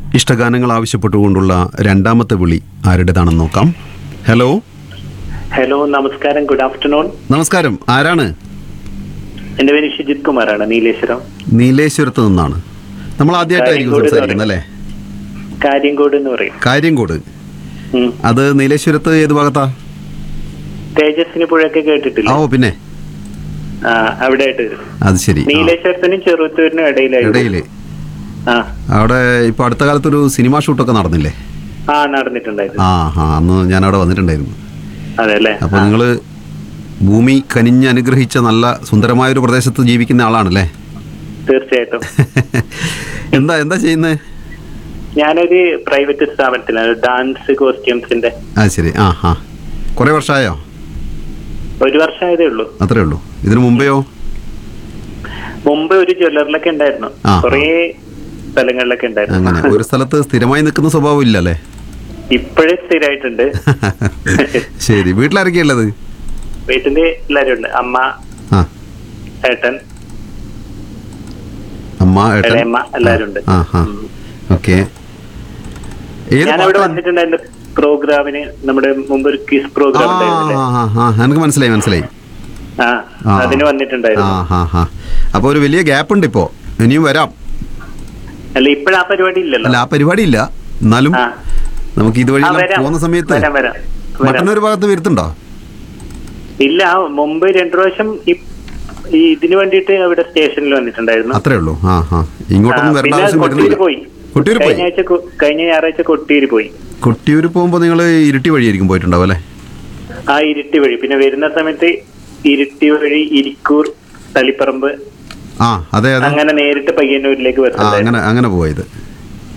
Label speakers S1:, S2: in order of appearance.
S1: ഇഷ്ടഗാനങ്ങൾ ആവശ്യപ്പെട്ടുകൊണ്ടുള്ള രണ്ടാമത്തെ വിളി ആരുടേതാണെന്ന് നോക്കാം ഹലോ
S2: ഹലോ നമസ്കാരം ഗുഡ് ആഫ്റ്റർനൂൺ
S1: നമസ്കാരം ആരാണ്
S2: എന്റെ പേര് ഷിജിത് കുമാറാണ് നീലേശ്വരം
S1: നീലേശ്വരത്ത് നിന്നാണ് നമ്മൾ ആദ്യമായിട്ടായിരിക്കും
S2: കാര്യങ്കോട്
S1: സംസാരിക്കുന്നത് അല്ലേ
S2: കാര്യങ്കോട് എന്ന് പറയും
S1: കാര്യംകോട്
S2: ഉം.
S1: അത് നീലേശ്വരത്ത് ഏത് ഭാഗത്താ
S2: തേജസ്വിനി പുഴയൊക്കെ കേട്ടിട്ടില്ല
S1: ആ ഓ പിന്നെ
S2: ആ അവിടെ ആയിട്ട് വരും
S1: അത് ശരി ആ.
S2: നീലേശ്വരത്തിനും ചെറുത്തൂരിനും ഇടയിലായിട്ട്
S1: ഇടയില്
S2: ആ
S1: അവിടെ ഇപ്പൊ അടുത്ത കാലത്തൊരു സിനിമാ ഷൂട്ടൊക്കെ നടന്നില്ലേ
S2: ആ നടന്നിട്ടുണ്ടായിരുന്നു
S1: ആ ആ അന്ന് ഞാൻ അവിടെ വന്നിട്ടുണ്ടായിരുന്നു
S2: അതെ അല്ലേ
S1: അപ്പൊ നിങ്ങള് ഭൂമി കനിഞ്ഞ് അനുഗ്രഹിച്ച നല്ല സുന്ദരമായ ഒരു പ്രദേശത്ത് ജീവിക്കുന്ന ആളാണല്ലേ
S2: തീർച്ചയായിട്ടും
S1: എന്താ എന്താ ചെയ്യുന്നത്
S2: ഞാനൊരു പ്രൈവറ്റ് സ്ഥാപനത്തിലാണ് ഡാൻസ് കോസ്റ്റ്യൂംസിന്റെ
S1: ആ ശരി ആ ആ കുറേ വർഷമായോ
S2: ഒരു വർഷമായതേ ഉള്ളൂ
S1: അത്രേ ഉള്ളൂ ഇതിനു മുമ്പെയോ
S2: മുമ്പ് ഒരു ജ്വല്ലറിലൊക്കെ ഉണ്ടായിരുന്നു
S1: ആ, ആ.
S2: കുറേ സ്ഥലങ്ങളിലൊക്കെ
S1: അങ്ങനെ
S2: ഉണ്ടായിരുന്നു
S1: ഒരു സ്ഥലത്ത് സ്ഥിരമായി നിൽക്കുന്ന സ്വഭാവം ഇല്ലല്ലേ
S2: ഇപ്പോഴേ സ്ഥിരമായിട്ടുണ്ട്
S1: ശരി വീട്ടിലാരൊക്കെയാ ഉള്ളത്
S2: വീട്ടില് എല്ലാരും ഉണ്ട് അമ്മ
S1: ആ
S2: ഏട്ടൻ
S1: അമ്മ ഏട്ടൻ
S2: ഇളയമ്മ എല്ലാരും ഉണ്ട്
S1: ആ ആ
S2: ഉം.
S1: ഓക്കെ ഏത്
S2: ഞാൻ അവിടെ
S1: പാട്ടാ?
S2: വന്നിട്ടുണ്ടായിരുന്നു പ്രോഗ്രാമിന് നമ്മുടെ മുമ്പ് ഒരു ക്വിസ്
S1: ആ
S2: പ്രോഗ്രാം ഉണ്ടായിരുന്നില്ലേ
S1: ആ, ആ, ആ, എനിക്ക് മനസ്സിലായി മനസ്സിലായി
S2: ആ
S1: ആ.
S2: അതിന്
S1: ആ
S2: വന്നിട്ടുണ്ടായിരുന്നു
S1: ആ ആ അപ്പൊ ഒരു വലിയ ഗ്യാപ്പ് ഉണ്ട് ഇപ്പോ ഇനിയും വരാം
S2: അല്ല ഇപ്പഴാ പരിപാടി ഇല്ലല്ലോ
S1: അല്ല ആ പരിപാടി ഇല്ല എന്നാലും
S2: ആ.
S1: നമുക്ക് ഇതുവഴി
S2: ആ, വരാം.
S1: പോകുന്ന സമയത്ത്
S2: വരാം, വരാം. വരാം.
S1: മട്ടന്നൂർ ഭാഗത്ത് വരുത്തുണ്ടോ
S2: ഇല്ല ആ, മുമ്പ് രണ്ടു പ്രാവശ്യം ഈ- ഈ ഇതിനു വേണ്ടിയിട്ട് അവിടെ സ്റ്റേഷനിൽ വന്നിട്ടുണ്ടായിരുന്നു
S1: അത്രേ ഉള്ളൂ ആ ആ ഇങ്ങോട്ടൊന്നും
S2: ആ,
S1: വരേണ്ട
S2: പിന്നെ
S1: ആവശ്യം
S2: കൊട്ടിയൂര്
S1: വരുന്നില്ല
S2: പോയി
S1: കൊട്ടിയൂർ പോയി
S2: കഴിഞ്ഞ ആഴ്ച കൊ- കഴിഞ്ഞ ഞായറാഴ്ച കൊട്ടിയൂര് പോയി
S1: കൊട്ടിയൂർ പോകുമ്പോ നിങ്ങൾ ഇരുട്ടി വഴിയായിരിക്കും പോയിട്ടുണ്ടാവും അല്ലേ
S2: ആ ഇരുട്ടി വഴി പിന്നെ വരുന്ന സമയത്ത് ഇരുട്ടി വഴി ഇരിക്കൂർ തളിപ്പറമ്പ്
S1: ആ അതെ അതെ
S2: അങ്ങനെ നേരിട്ട് പയ്യന്നൂരിലേക്ക്
S1: ആ
S2: വരുന്നുണ്ടായിരുന്നു
S1: അങ്ങനെ അങ്ങനെ പോയത്